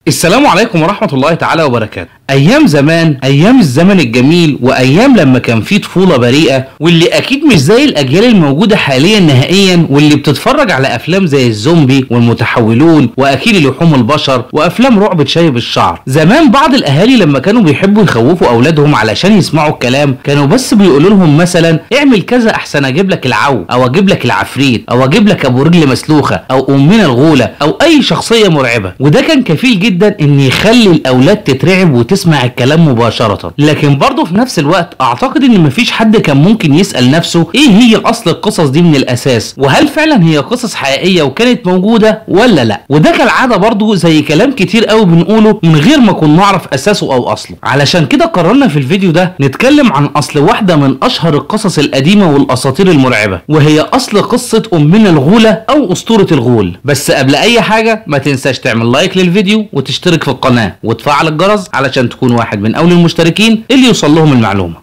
السلام عليكم ورحمة الله تعالى وبركاته أيام زمان أيام الزمن الجميل وأيام لما كان في طفولة بريئة واللي أكيد مش زي الأجيال الموجودة حاليا نهائيا واللي بتتفرج على أفلام زي الزومبي والمتحولون وأكيد لحوم البشر وأفلام رعب تشيب الشعر زمان بعض الأهالي لما كانوا بيحبوا يخوفوا أولادهم علشان يسمعوا الكلام كانوا بس بيقولوا لهم مثلا اعمل كذا أحسن أجيب لك العو أو أجيب لك العفريت أو أجيب لك أبو رجل مسلوخة أو أمنا الغولة أو أي شخصية مرعبة وده كان كفيل جدا إن يخلي الأولاد تترعب وتسمع الكلام مباشرة لكن برضه في نفس الوقت أعتقد إن مفيش حد كان ممكن يسأل نفسه إيه هي أصل القصص دي من الأساس وهل فعلا هي قصص حقيقية وكانت موجودة ولا لا وده كالعادة برضه زي كلام كتير قوي بنقوله من غير ما كنا نعرف أساسه أو أصله علشان كده قررنا في الفيديو ده نتكلم عن أصل واحدة من أشهر القصص القديمة والأساطير المرعبة وهي أصل قصة أمنا الغولة أو أسطورة الغول بس قبل أي حاجة ما تنساش تعمل لايك للفيديو وتشترك في القناة وتفعل الجرس علشان تكون واحد من أول المشتركين اللي يوصل لهم المعلومة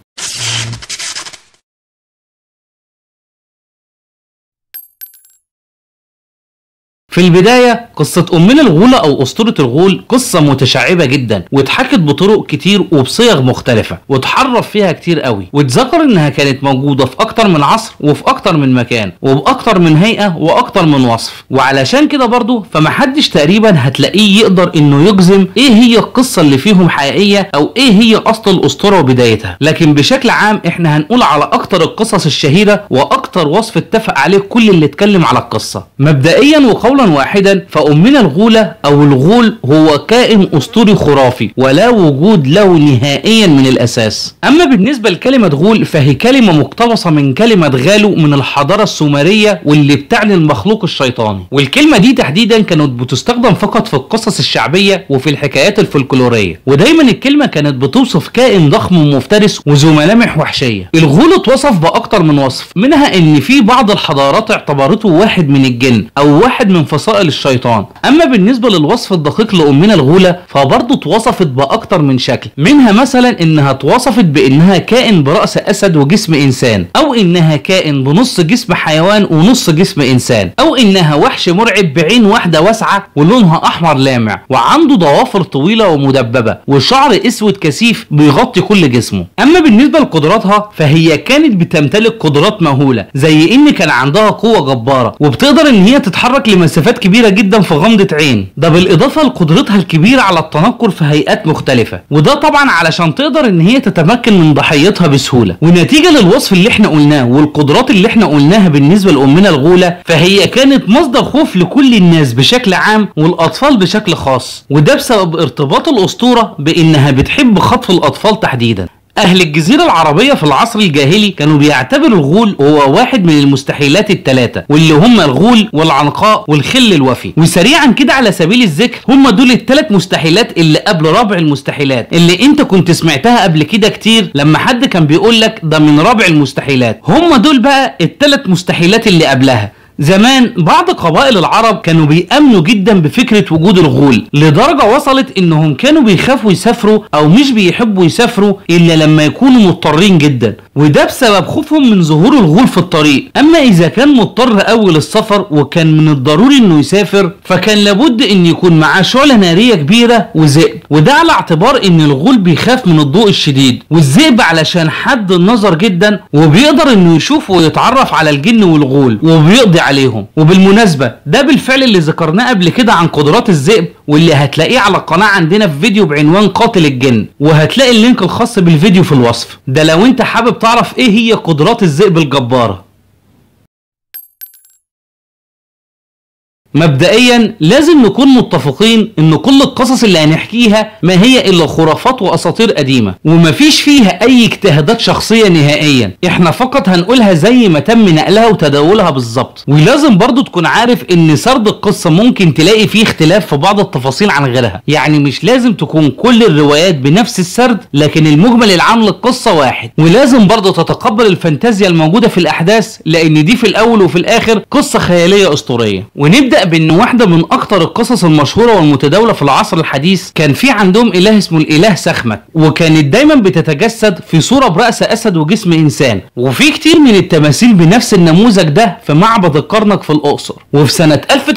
في البداية قصة أمنا الغولة أو أسطورة الغول قصة متشعبة جدا واتحكت بطرق كتير وبصيغ مختلفة واتحرف فيها كتير قوي واتذكر إنها كانت موجودة في أكتر من عصر وفي أكتر من مكان وبأكتر من هيئة وأكتر من وصف وعلشان كده برضو فمحدش تقريبا هتلاقيه يقدر إنه يجزم إيه هي القصة اللي فيهم حقيقية أو إيه هي أصل الأسطورة وبدايتها لكن بشكل عام إحنا هنقول على أكتر القصص الشهيرة وأكتر وصف اتفق عليه كل اللي اتكلم على القصة مبدئيا وقولا واحدا فأمنا الغولة أو الغول هو كائن أسطوري خرافي ولا وجود له نهائيا من الأساس أما بالنسبة لكلمة غول فهي كلمة مقتبسة من كلمة غالو من الحضارة السومرية واللي بتعني المخلوق الشيطاني والكلمة دي تحديدا كانت بتستخدم فقط في القصص الشعبية وفي الحكايات الفولكلورية ودايما الكلمة كانت بتوصف كائن ضخم ومفترس وذو ملامح وحشية الغول اتوصف بأكتر من وصف منها ان في بعض الحضارات اعتبرته واحد من الجن او واحد من فصائل الشيطان اما بالنسبه للوصف الدقيق لامنا الغوله فبرضه اتوصفت باكتر من شكل منها مثلا انها اتوصفت بانها كائن براس اسد وجسم انسان او انها كائن بنص جسم حيوان ونص جسم انسان او انها وحش مرعب بعين واحده واسعه ولونها احمر لامع وعنده ضوافر طويله ومدببه وشعر اسود كثيف بيغطي كل جسمه اما بالنسبه لقدراتها فهي كانت بتمتلك قدرات مهوله زي ان كان عندها قوه جباره وبتقدر ان هي تتحرك لمسافات كبيره جدا في غمضه عين ده بالاضافه لقدرتها الكبيره على التنقل في هيئات مختلفه وده طبعا علشان تقدر ان هي تتمكن من ضحيتها بسهوله ونتيجه للوصف اللي احنا قلناه والقدرات اللي احنا قلناها بالنسبه لامنا الغوله فهي كانت مصدر خوف لكل الناس بشكل عام والاطفال بشكل خاص وده بسبب ارتباط الاسطوره بانها بتحب خطف الاطفال تحديدا أهل الجزيرة العربية في العصر الجاهلي كانوا بيعتبروا الغول هو واحد من المستحيلات الثلاثة واللي هم الغول والعنقاء والخل الوفي وسريعا كده على سبيل الذكر هم دول الثلاث مستحيلات اللي قبل رابع المستحيلات اللي انت كنت سمعتها قبل كده كتير لما حد كان بيقول لك ده من رابع المستحيلات هم دول بقى الثلاث مستحيلات اللي قبلها زمان بعض قبائل العرب كانوا بيأمنوا جدا بفكرة وجود الغول لدرجة وصلت انهم كانوا بيخافوا يسافروا او مش بيحبوا يسافروا الا لما يكونوا مضطرين جدا وده بسبب خوفهم من ظهور الغول في الطريق اما اذا كان مضطر قوي للسفر وكان من الضروري انه يسافر فكان لابد ان يكون معاه شعلة نارية كبيرة وذئب وده على اعتبار ان الغول بيخاف من الضوء الشديد والذئب علشان حد النظر جدا وبيقدر انه يشوف ويتعرف على الجن والغول وبيقضي عليهم وبالمناسبة ده بالفعل اللي ذكرناه قبل كده عن قدرات الذئب واللي هتلاقيه على القناة عندنا في فيديو بعنوان قاتل الجن وهتلاقي اللينك الخاص بالفيديو في الوصف ده لو انت حابب تعرف ايه هي قدرات الذئب الجبارة مبدئيا لازم نكون متفقين ان كل القصص اللي هنحكيها ما هي الا خرافات واساطير قديمه ومفيش فيها اي اجتهادات شخصيه نهائيا احنا فقط هنقولها زي ما تم نقلها وتداولها بالظبط ولازم برضو تكون عارف ان سرد القصه ممكن تلاقي فيه اختلاف في بعض التفاصيل عن غيرها يعني مش لازم تكون كل الروايات بنفس السرد لكن المجمل العام للقصه واحد ولازم برضو تتقبل الفانتازيا الموجوده في الاحداث لان دي في الاول وفي الاخر قصه خياليه اسطوريه ونبدا بتبدا بان واحده من اكتر القصص المشهوره والمتداوله في العصر الحديث كان في عندهم اله اسمه الاله سخمت وكانت دايما بتتجسد في صوره براس اسد وجسم انسان وفي كتير من التماثيل بنفس النموذج ده في معبد الكرنك في الاقصر وفي سنه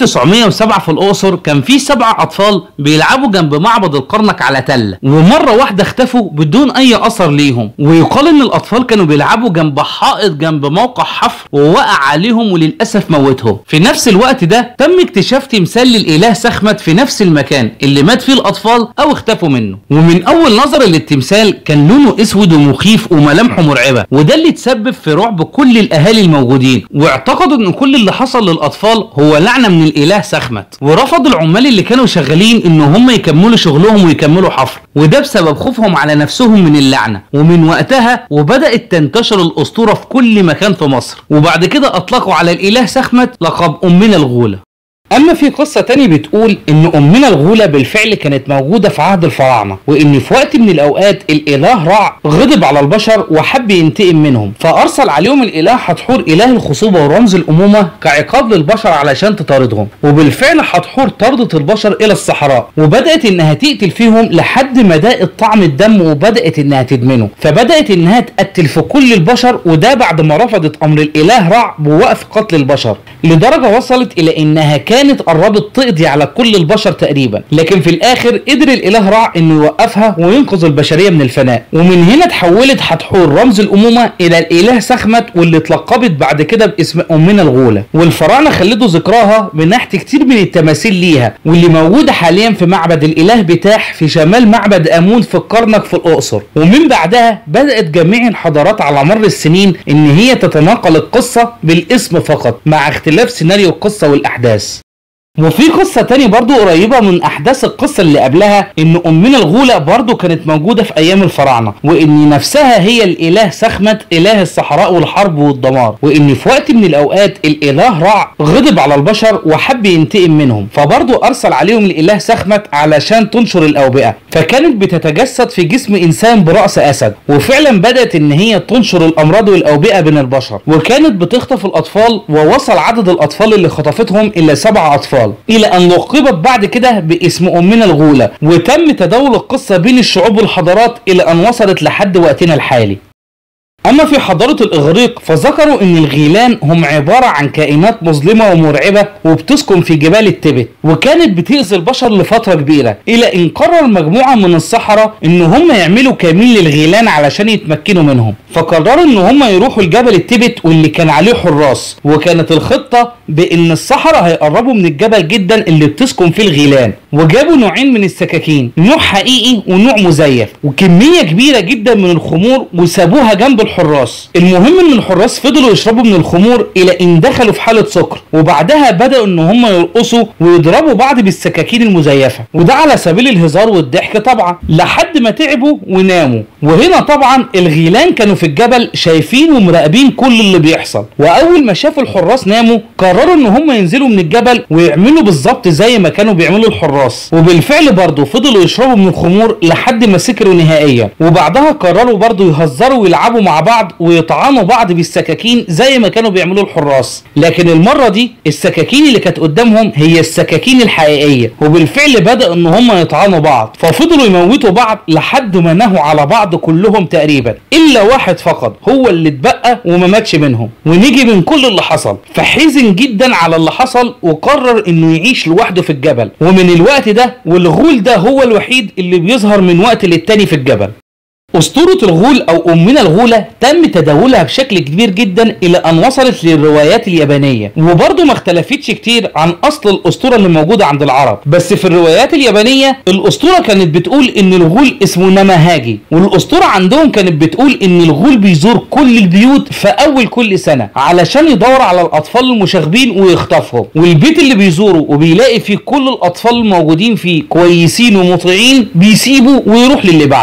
1907 في الاقصر كان في سبع اطفال بيلعبوا جنب معبد الكرنك على تله ومره واحده اختفوا بدون اي اثر ليهم ويقال ان الاطفال كانوا بيلعبوا جنب حائط جنب موقع حفر ووقع عليهم وللاسف موتهم في نفس الوقت ده تم اكتشاف تمثال للاله سخمت في نفس المكان اللي مات فيه الاطفال او اختفوا منه ومن اول نظر للتمثال كان لونه اسود ومخيف وملامحه مرعبه وده اللي تسبب في رعب كل الاهالي الموجودين واعتقدوا ان كل اللي حصل للاطفال هو لعنه من الاله سخمت ورفض العمال اللي كانوا شغالين ان هم يكملوا شغلهم ويكملوا حفر وده بسبب خوفهم على نفسهم من اللعنه ومن وقتها وبدات تنتشر الاسطوره في كل مكان في مصر وبعد كده اطلقوا على الاله سخمت لقب امنا الغوله اما في قصة تاني بتقول ان امنا الغولة بالفعل كانت موجودة في عهد الفراعنة وان في وقت من الاوقات الاله رع غضب على البشر وحب ينتقم منهم فارسل عليهم الاله حتحور اله الخصوبة ورمز الامومة كعقاب للبشر علشان تطاردهم وبالفعل حتحور طردت البشر الى الصحراء وبدأت انها تقتل فيهم لحد ما داقت طعم الدم وبدأت انها تدمنه فبدأت انها تقتل في كل البشر وده بعد ما رفضت امر الاله رع بوقف قتل البشر لدرجة وصلت الى انها كانت كانت قربت تقضي على كل البشر تقريبا لكن في الاخر قدر الاله رع انه يوقفها وينقذ البشريه من الفناء ومن هنا تحولت حتحور رمز الامومه الى الاله سخمت واللي اتلقبت بعد كده باسم امنا الغوله والفراعنه خلدوا ذكراها بنحت كتير من التماثيل ليها واللي موجوده حاليا في معبد الاله بتاح في شمال معبد امون في الكرنك في الاقصر ومن بعدها بدات جميع الحضارات على مر السنين ان هي تتناقل القصه بالاسم فقط مع اختلاف سيناريو القصه والاحداث وفي قصة تاني برضو قريبة من أحداث القصة اللي قبلها إن أمنا الغولة برضو كانت موجودة في أيام الفراعنة وإن نفسها هي الإله سخمت إله الصحراء والحرب والدمار وإن في وقت من الأوقات الإله رع غضب على البشر وحب ينتقم منهم فبرضو أرسل عليهم الإله سخمت علشان تنشر الأوبئة فكانت بتتجسد في جسم إنسان برأس أسد وفعلا بدأت إن هي تنشر الأمراض والأوبئة بين البشر وكانت بتخطف الأطفال ووصل عدد الأطفال اللي خطفتهم إلى سبع أطفال الى ان لقبت بعد كده باسم امنا الغولة وتم تداول القصة بين الشعوب والحضارات الى ان وصلت لحد وقتنا الحالي اما في حضارة الاغريق فذكروا ان الغيلان هم عبارة عن كائنات مظلمة ومرعبة وبتسكن في جبال التبت وكانت بتأذي البشر لفترة كبيرة الى ان قرر مجموعة من السحرة ان هم يعملوا كمين للغيلان علشان يتمكنوا منهم فقرروا ان هم يروحوا لجبل التبت واللي كان عليه حراس وكانت الخطة بان السحرة هيقربوا من الجبل جدا اللي بتسكن فيه الغيلان وجابوا نوعين من السكاكين نوع حقيقي ونوع مزيف وكمية كبيرة جدا من الخمور وسابوها جنب الحراس المهم ان الحراس فضلوا يشربوا من الخمور الى ان دخلوا في حالة سكر وبعدها بدأوا ان هم يرقصوا ويضربوا بعض بالسكاكين المزيفة وده على سبيل الهزار والضحك طبعا لحد ما تعبوا وناموا وهنا طبعا الغيلان كانوا في الجبل شايفين ومراقبين كل اللي بيحصل واول ما شافوا الحراس ناموا قرروا ان هم ينزلوا من الجبل ويعملوا بالظبط زي ما كانوا بيعملوا الحراس وبالفعل برضه فضلوا يشربوا من الخمور لحد ما سكروا نهائيا وبعدها قرروا برضه يهزروا ويلعبوا مع بعض ويطعنوا بعض بالسكاكين زي ما كانوا بيعملوا الحراس لكن المره دي السكاكين اللي كانت قدامهم هي السكاكين الحقيقيه وبالفعل بدأ ان هم يطعنوا بعض ففضلوا يموتوا بعض لحد ما نهوا على بعض كلهم تقريبا الا واحد فقط هو اللي اتبقى وما ماتش منهم ونيجي من كل اللي حصل فحزن جدا على اللي حصل وقرر انه يعيش لوحده في الجبل ومن الوقت ده والغول ده هو الوحيد اللي بيظهر من وقت للتاني في الجبل أسطورة الغول أو أمنا الغولة تم تداولها بشكل كبير جدا إلى أن وصلت للروايات اليابانية وبرضه ما اختلفتش كتير عن أصل الأسطورة اللي موجودة عند العرب بس في الروايات اليابانية الأسطورة كانت بتقول إن الغول اسمه نماهاجي والأسطورة عندهم كانت بتقول إن الغول بيزور كل البيوت في أول كل سنة علشان يدور على الأطفال المشاغبين ويخطفهم والبيت اللي بيزوره وبيلاقي فيه كل الأطفال الموجودين فيه كويسين ومطيعين بيسيبه ويروح للي بعده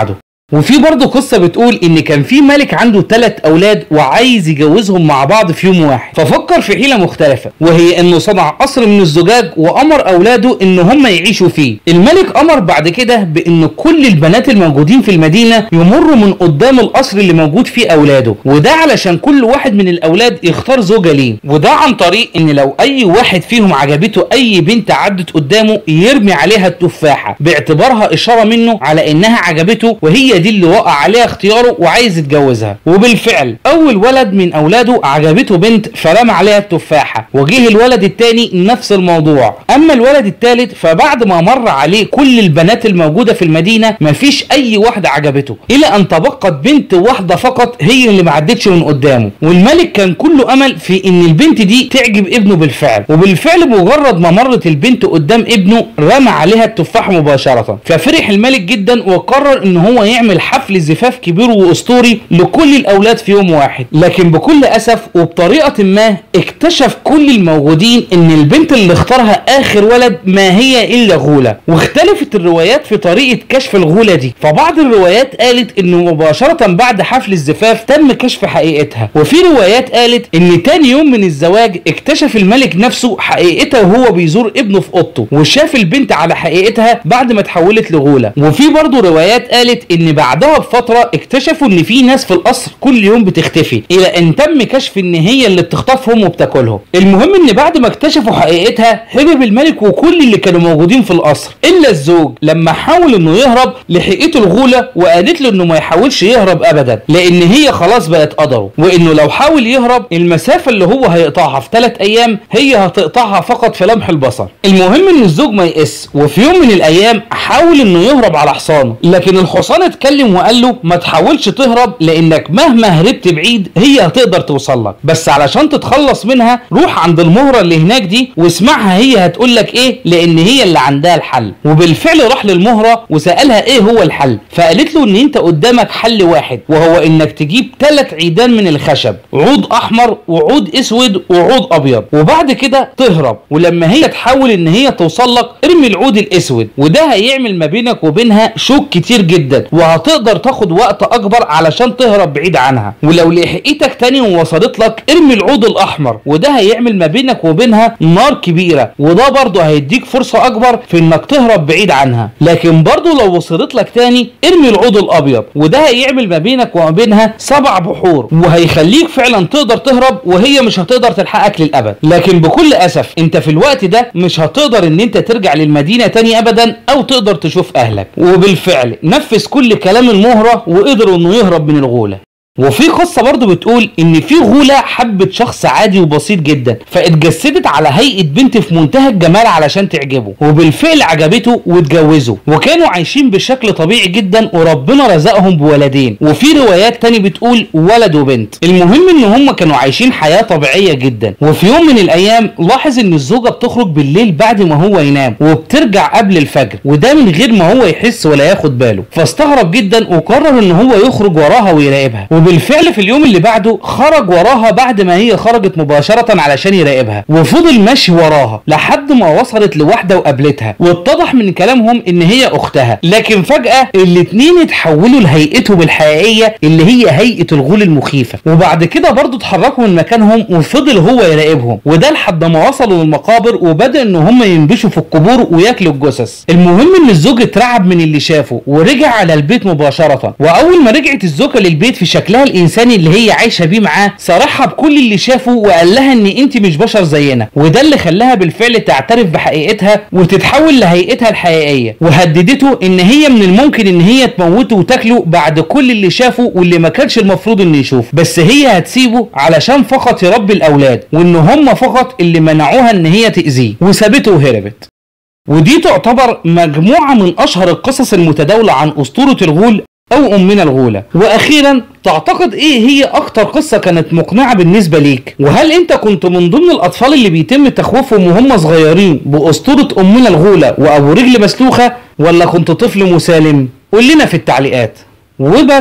وفي برضه قصة بتقول إن كان في ملك عنده ثلاث أولاد وعايز يجوزهم مع بعض في يوم واحد، ففكر في حيلة مختلفة وهي إنه صنع قصر من الزجاج وأمر أولاده إن هم يعيشوا فيه. الملك أمر بعد كده بإن كل البنات الموجودين في المدينة يمروا من قدام القصر اللي موجود فيه أولاده، وده علشان كل واحد من الأولاد يختار زوجة ليه، وده عن طريق إن لو أي واحد فيهم عجبته أي بنت عدت قدامه يرمي عليها التفاحة باعتبارها إشارة منه على إنها عجبته وهي دي اللي وقع عليها اختياره وعايز يتجوزها وبالفعل اول ولد من اولاده عجبته بنت فرمى عليها التفاحه وجه الولد التاني نفس الموضوع اما الولد التالت فبعد ما مر عليه كل البنات الموجوده في المدينه مفيش اي واحده عجبته الى ان تبقت بنت واحده فقط هي اللي ما عدتش من قدامه والملك كان كله امل في ان البنت دي تعجب ابنه بالفعل وبالفعل مجرد ما مرت البنت قدام ابنه رمى عليها التفاح مباشره ففرح الملك جدا وقرر ان هو يعمل حفل زفاف كبير واسطوري لكل الاولاد في يوم واحد لكن بكل اسف وبطريقه ما اكتشف كل الموجودين ان البنت اللي اختارها اخر ولد ما هي الا غوله واختلفت الروايات في طريقه كشف الغوله دي فبعض الروايات قالت انه مباشره بعد حفل الزفاف تم كشف حقيقتها وفي روايات قالت ان تاني يوم من الزواج اكتشف الملك نفسه حقيقتها وهو بيزور ابنه في اوضته وشاف البنت على حقيقتها بعد ما اتحولت لغوله وفي برضه روايات قالت ان بعدها بفتره اكتشفوا ان في ناس في القصر كل يوم بتختفي الى ان تم كشف ان هي اللي بتخطفهم وبتاكلهم المهم ان بعد ما اكتشفوا حقيقتها هرب الملك وكل اللي كانوا موجودين في القصر الا الزوج لما حاول انه يهرب لحقته الغوله وقالت له انه ما يحاولش يهرب ابدا لان هي خلاص بقت قدره وانه لو حاول يهرب المسافه اللي هو هيقطعها في ثلاث ايام هي هتقطعها فقط في لمح البصر المهم ان الزوج ما يقس وفي يوم من الايام حاول انه يهرب على حصانه لكن الحصان اتكلم وقال له ما تحاولش تهرب لانك مهما هربت بعيد هي هتقدر توصل لك بس علشان تتخلص منها روح عند المهره اللي هناك دي واسمعها هي هتقول لك ايه لان هي اللي عندها الحل وبالفعل راح للمهره وسالها ايه هو الحل فقالت له ان انت قدامك حل واحد وهو انك تجيب ثلاث عيدان من الخشب عود احمر وعود اسود وعود ابيض وبعد كده تهرب ولما هي تحاول ان هي توصل لك ارمي العود الاسود وده هيعمل ما بينك وبينها شوك كتير جدا وهتقدر تاخد وقت اكبر علشان تهرب بعيد عنها ولو لحقتك تاني ووصلت لك ارمي العود الاحمر وده هيعمل ما بينك وبينها نار كبيره وده برضه هيديك فرصه اكبر في انك تهرب بعيد عنها لكن برضه لو وصلت لك تاني ارمي العود الابيض وده هيعمل ما بينك وما بينها سبع بحور وهيخليك فعلا تقدر تهرب وهي مش هتقدر تلحقك للابد لكن بكل اسف انت في الوقت ده مش هتقدر ان انت ترجع للمدينه تاني ابدا او تقدر تشوف اهلك وبالفعل نفذ كل كلام المهره وقدر انه يهرب من الغوله وفي قصه برضه بتقول ان في غوله حبت شخص عادي وبسيط جدا فاتجسدت على هيئه بنت في منتهى الجمال علشان تعجبه وبالفعل عجبته واتجوزوا وكانوا عايشين بشكل طبيعي جدا وربنا رزقهم بولدين وفي روايات تاني بتقول ولد وبنت المهم ان هم كانوا عايشين حياه طبيعيه جدا وفي يوم من الايام لاحظ ان الزوجه بتخرج بالليل بعد ما هو ينام وبترجع قبل الفجر وده من غير ما هو يحس ولا ياخد باله فاستغرب جدا وقرر ان هو يخرج وراها ويراقبها وبالفعل في اليوم اللي بعده خرج وراها بعد ما هي خرجت مباشرة علشان يراقبها وفضل ماشي وراها لحد ما وصلت لواحدة وقابلتها واتضح من كلامهم ان هي اختها لكن فجأة الاتنين اتحولوا لهيئتهم الحقيقية اللي هي هيئة الغول المخيفة وبعد كده برضه اتحركوا من مكانهم وفضل هو يراقبهم وده لحد ما وصلوا للمقابر وبدأ ان هم ينبشوا في القبور وياكلوا الجثث المهم ان الزوج اترعب من اللي شافه ورجع على البيت مباشرة واول ما رجعت الزوجة للبيت في شكلها الانساني اللي هي عايشه بيه معاه صارحها بكل اللي شافه وقال لها ان انت مش بشر زينا وده اللي خلاها بالفعل تعترف بحقيقتها وتتحول لهيئتها الحقيقيه وهددته ان هي من الممكن ان هي تموته وتاكله بعد كل اللي شافه واللي ما كانش المفروض انه يشوف بس هي هتسيبه علشان فقط يربي الاولاد وان هم فقط اللي منعوها ان هي تاذيه وسابته وهربت ودي تعتبر مجموعه من اشهر القصص المتداوله عن اسطوره الغول او امنا الغوله واخيرا تعتقد ايه هي اكتر قصة كانت مقنعة بالنسبة ليك وهل انت كنت من ضمن الاطفال اللي بيتم تخويفهم وهم صغيرين باسطورة امنا الغولة وابو رجل مسلوخة ولا كنت طفل مسالم قول لنا في التعليقات وبس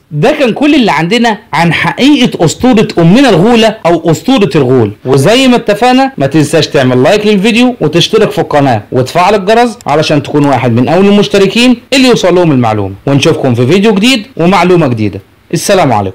ده كان كل اللي عندنا عن حقيقة أسطورة أمنا الغولة أو أسطورة الغول وزي ما اتفقنا ما تنساش تعمل لايك للفيديو وتشترك في القناة وتفعل الجرس علشان تكون واحد من أول المشتركين اللي يوصل لهم المعلومة ونشوفكم في فيديو جديد ومعلومة جديدة السلام عليكم